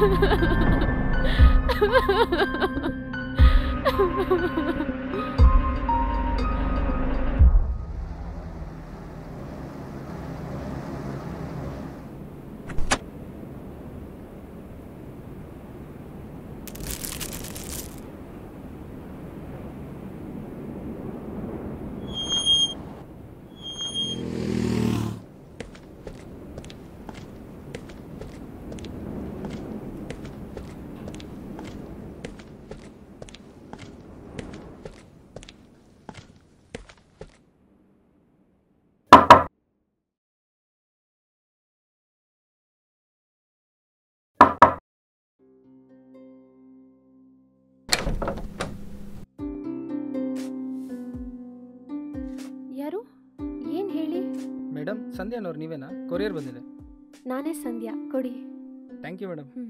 ಯಾರು ಏನು ಹೇಳಿ ಮೇಡಮ್ ಸಂಧ್ಯಾನವ್ರು ನೀವೇನಾ ಕೊರಿಯರ್ ಬಂದಿದೆ ನಾನೇ ಸಂಧ್ಯಾ ಕೊಡಿ ಥ್ಯಾಂಕ್ ಯು ಮೇಡಮ್ ಹ್ಞೂ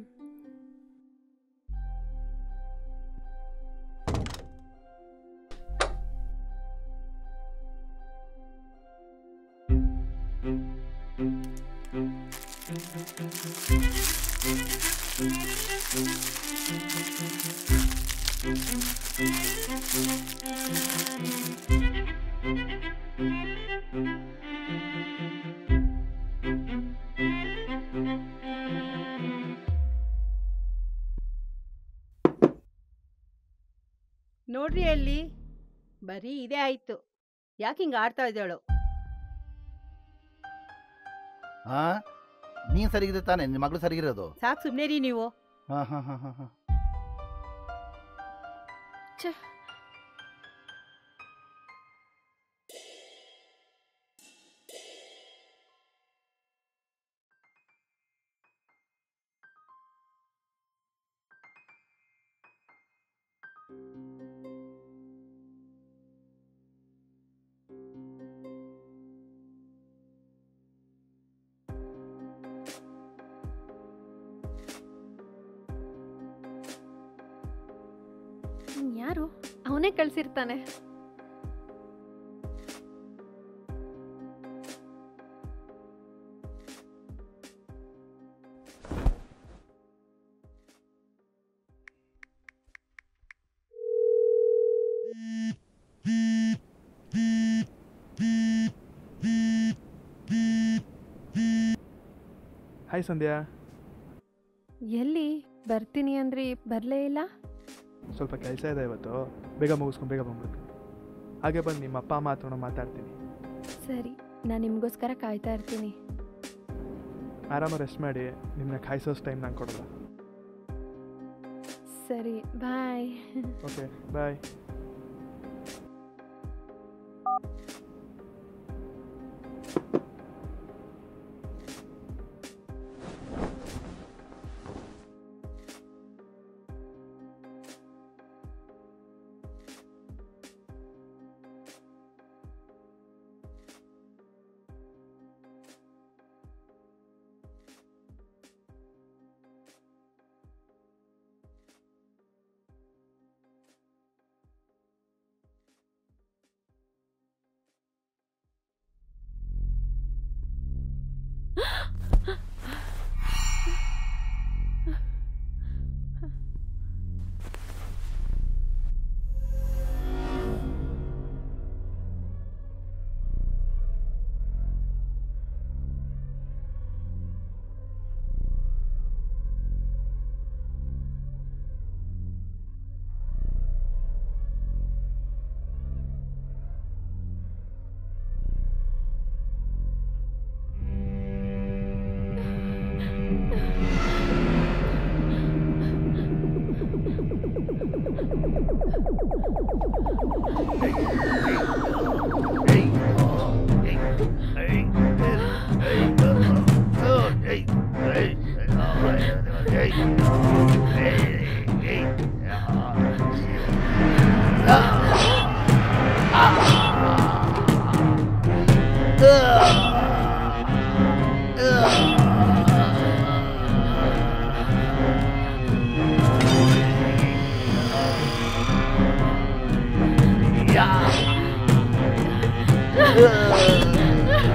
ನೋಡ್ರಿ ಅಲ್ಲಿ ಬರೀ ಇದೇ ಆಯ್ತು ಯಾಕೆ ಹಿಂಗೆ ಆಡ್ತಾ ಇದ್ದಾಳು ಹಾ ನೀನ್ ಸರಿಗಿದೆ ತಾನೆ ನಿನ್ನ ಮಗಳು ಸರಿಗಿರೋದು ಸಾಕು ಸುಮ್ಮನೆ ರೀ ನೀವು ಹಾ ಹಾ ಹಾ ಹಾ ಹಾ ಹ್ಮ್, ಯಾರು ಅವನೇ ಕಳ್ಸಿರ್ತಾನೆ ಹಾಯ್ ಸಂಧ್ಯಾ ಎಲ್ಲಿ ಬರ್ತೀನಿ ಅಂದ್ರಿ ಬರಲೇ ಇಲ್ಲ ಸ್ವಲ್ಪ ಕೆಲಸ ಇದೆ ಇವತ್ತು ಬೇಗ ಮುಗಿಸ್ಕೊಂಡು ಬೇಗ ಬಂದ್ಬಿಡ್ತೀನಿ ಹಾಗೆ ಬಂದು ನಿಮ್ಮ ಅಪ್ಪ ಅಮ್ಮ ಹತ್ರನೂ ಮಾತಾಡ್ತೀನಿ ಸರಿ ನಾನು ನಿಮಗೋಸ್ಕರ ಕಾಯ್ತಾ ಇರ್ತೀನಿ ಆರಾಮ ರೆಸ್ಟ್ ಮಾಡಿ ನಿಮ್ಮನ್ನ ಕಾಯಿಸೋಷ್ಟು ಟೈಮ್ ನಾನು ಕೊಡಲ್ಲ ಸರಿ bye okay bye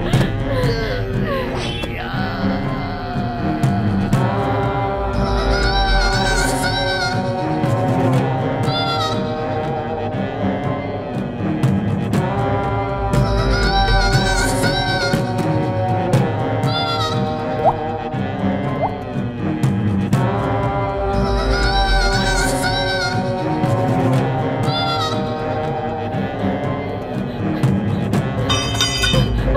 Yeah.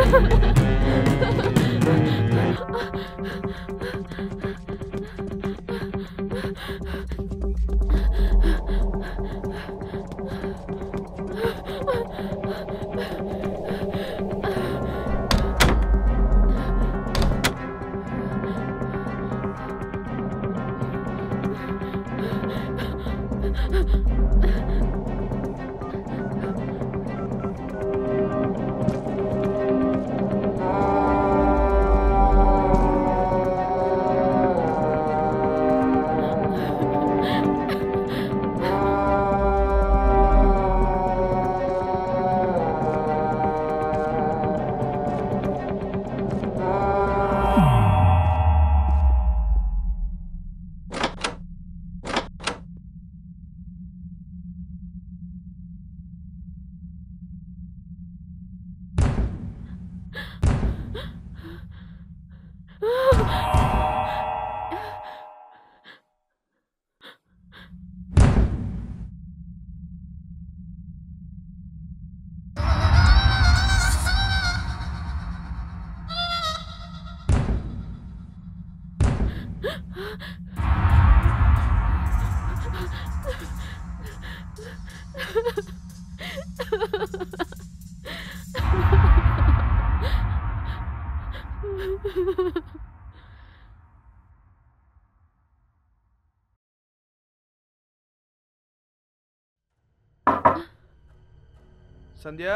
Sandhya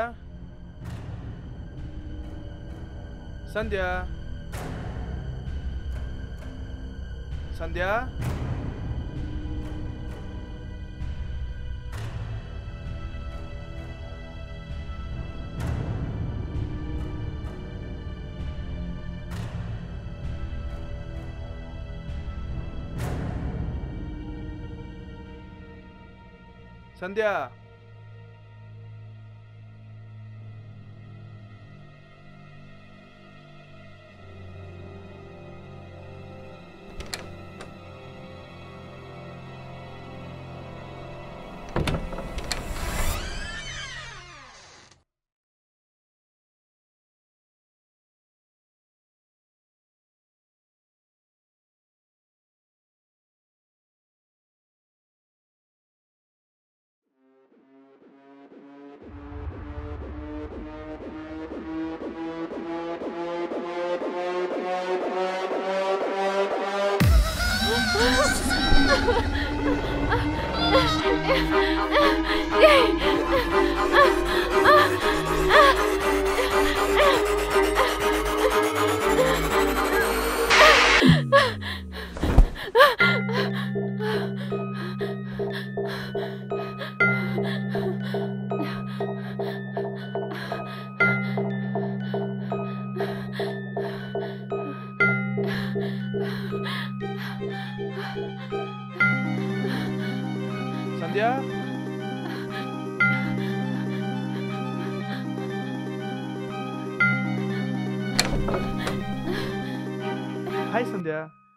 Sandhya Sandhya Sandhya Sandhya hi Sandhya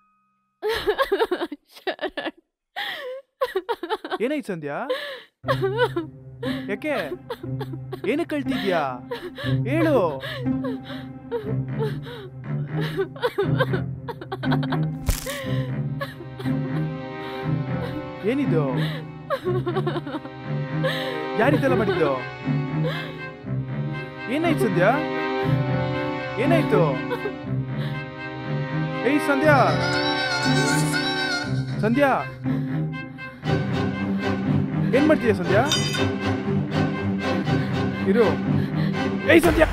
Sharan ಏನಾಯ್ತು ಸಂಧ್ಯಾ ಯಾಕೆ ಏನಕ್ಕೆ ಕಳ್ತಿದ್ಯಾ ಹೇಳು ಏನಿದು ಯಾರಿದ್ದೆಲ್ಲ ಮಾಡಿದ್ದು ಏನಾಯ್ತು ಸಂಧ್ಯಾ ಏನಾಯ್ತು ಏಯ್ ಸಂಧ್ಯಾ ಸಂಧ್ಯಾ ಏನ್ ಮಾಡ್ತೀಯ ಸಂಧ್ಯಾ ಇರು ಏಯ್ ಸಂಧ್ಯಾ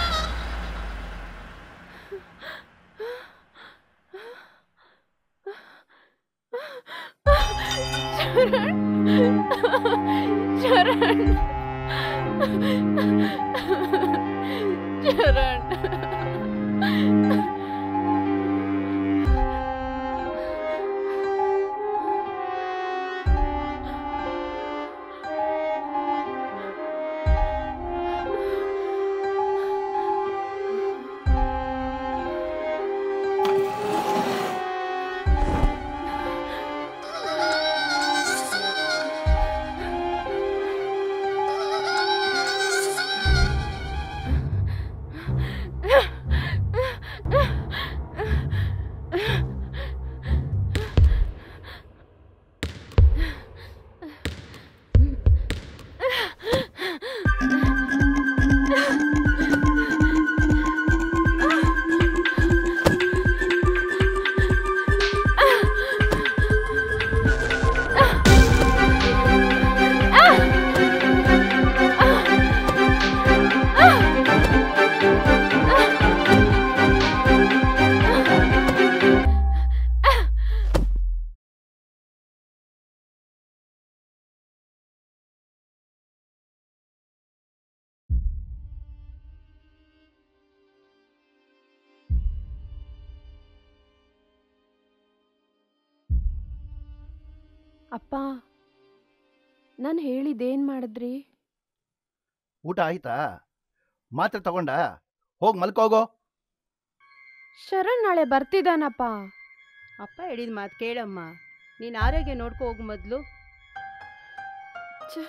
ಶರಣ್ ಶರಣ್ ಅಪ್ಪ ನಾನು ಹೇಳಿದ್ದೇನು ಮಾಡಿದ್ರಿ ಊಟ ಆಯ್ತಾ ಮಾತ್ರೆ ತಗೊಂಡ ಹೋಗಿ ಮಲ್ಕೋಗೋ ಶರಣ್ ನಾಳೆ ಬರ್ತಿದ್ದಾನಪ್ಪ ಅಪ್ಪ ಹೇಳಿದ ಮಾತು ಕೇಳಮ್ಮ ನೀನು ಆರೋಗ್ಯ ನೋಡ್ಕೊ ಹೋಗು ಮೊದಲು ಛೆ.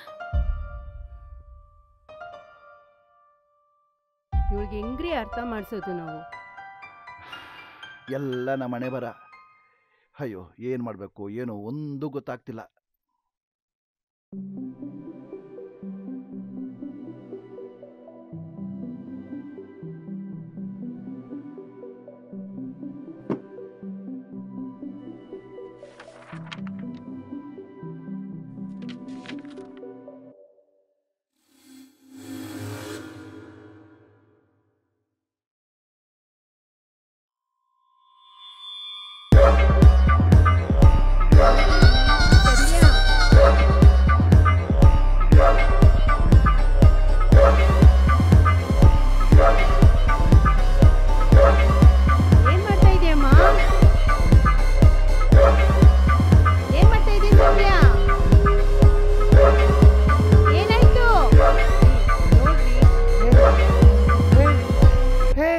ಇವಳಿಗೆ ಹೆಂಗ್ರಿ ಅರ್ಥ ಮಾಡಿಸೋದು ನಾವು ಎಲ್ಲ ನಮ್ಮ ಮನೆ ಬರ ಅಯ್ಯೋ ಏನು ಮಾಡಬೇಕು ಏನು ಒಂದು ಗೊತ್ತಾಗ್ತಿಲ್ಲ ಏನ್ ಮಾಡ್ತಾ ಇದೆಯಮ್ಮ ಏನ್ ಮಾಡ್ತಾ ಇದೀಯ ಸೌಮ್ಯ ಏನಾಯ್ತು ನೋಡ್ರಿ hey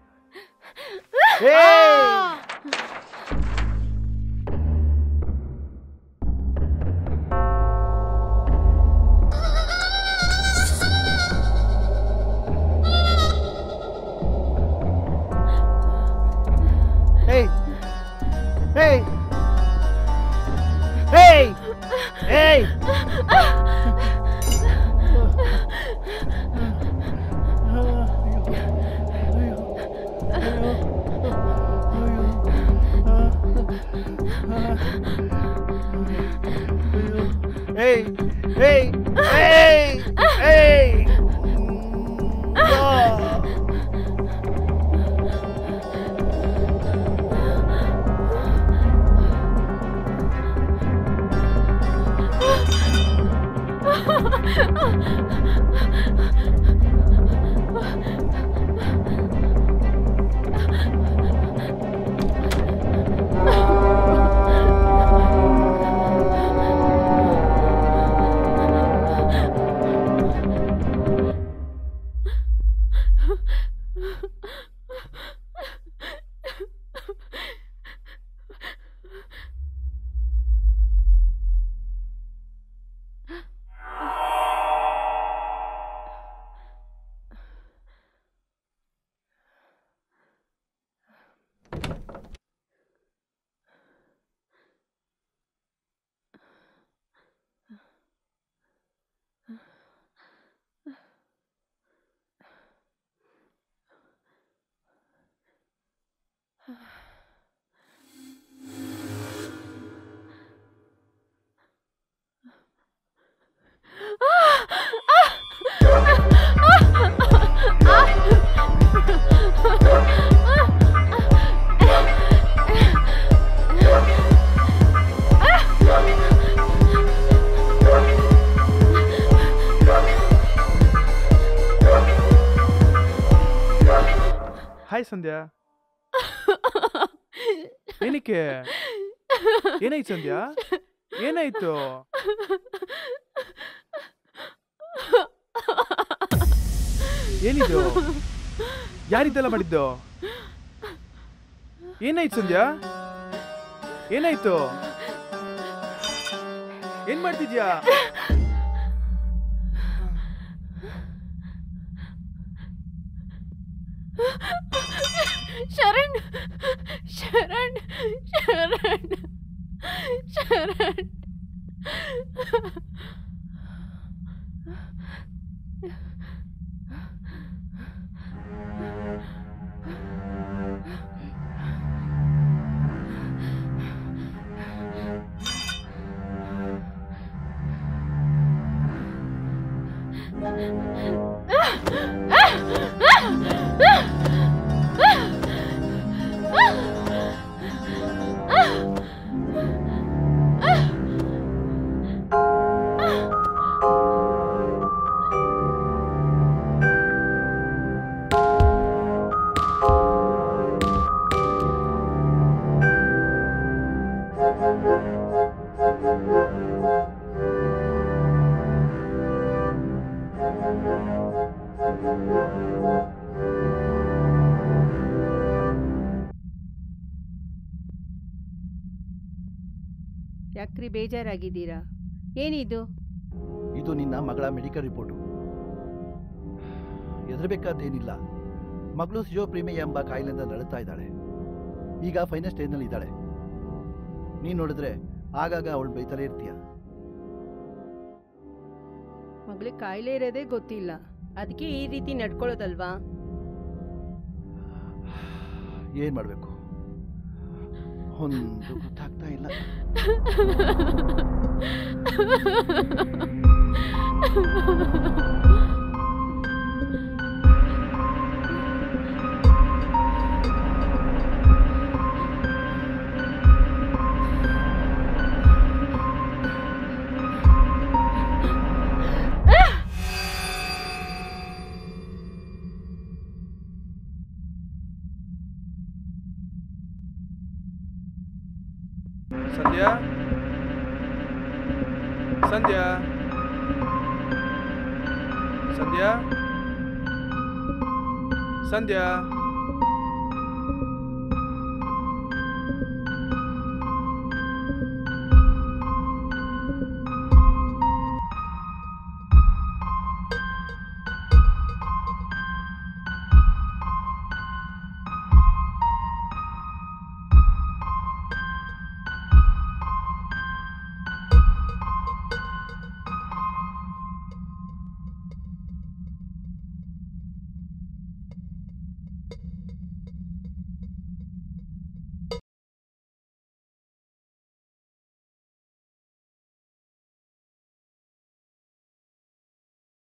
Hey! Hey! Hey! Hey! Hey! Hey! Hey! Hey! Ah! Hi Sandhya ಏನಕ್ಕೆ ಏನಾಯ್ತು ಸಂಧ್ಯಾ ಏನಾಯ್ತು ಏನಿದು ಯಾರಿದ್ದೆಲ್ಲ ಮಾಡಿದ್ದು ಏನಾಯ್ತು ಸಂಧ್ಯಾ ಏನಾಯ್ತು ಏನ್ ಮಾಡ್ತಿದ್ಯಾ ಶರಣ್ ಶರಣ್ ಶರಣ್ ಶರಣ್ ಯಾಕ್ರಿ ಬೇಜಾರಾಗಿದ್ದೀರಾ ಏನಿದು ಇದು ನಿನ್ನ ಮಗಳ ಮೆಡಿಕಲ್ ರಿಪೋರ್ಟು ಹೆದರಬೇಕಾದ್ದೇನಿಲ್ಲ ಮಗಳು ಸಿಜೋಪ್ರೀಮಿಯಾ ಎಂಬ ಕಾಯಿಲೆಯಿಂದ ನಡುತ್ತಾ ಇದ್ದಾಳೆ ಈಗ ಫೈನಲ್ ಸ್ಟೇಜ್ನಲ್ಲಿ ಇದ್ದಾಳೆ ನೀನು ನೋಡಿದ್ರೆ ಆಗಾಗ ಅವಳು ಬೈತಲೇ ಇರ್ತೀಯ ಮಗಳಿಗೆ ಕಾಯಿಲೆ ಇರೋದೇ ಗೊತ್ತಿಲ್ಲ ಅದಕ್ಕೆ ಈ ರೀತಿ ನಡ್ಕೊಳ್ಳೋದಲ್ವಾ ಏನು ಮಾಡಬೇಕು ಒಂದು ಗೊತ್ತಾಗ್ತಾ ಇಲ್ಲ ಸಂಧ್ಯಾ ಸಂಧ್ಯಾ ಸಂಧ್ಯಾ ಸಂಧ್ಯಾ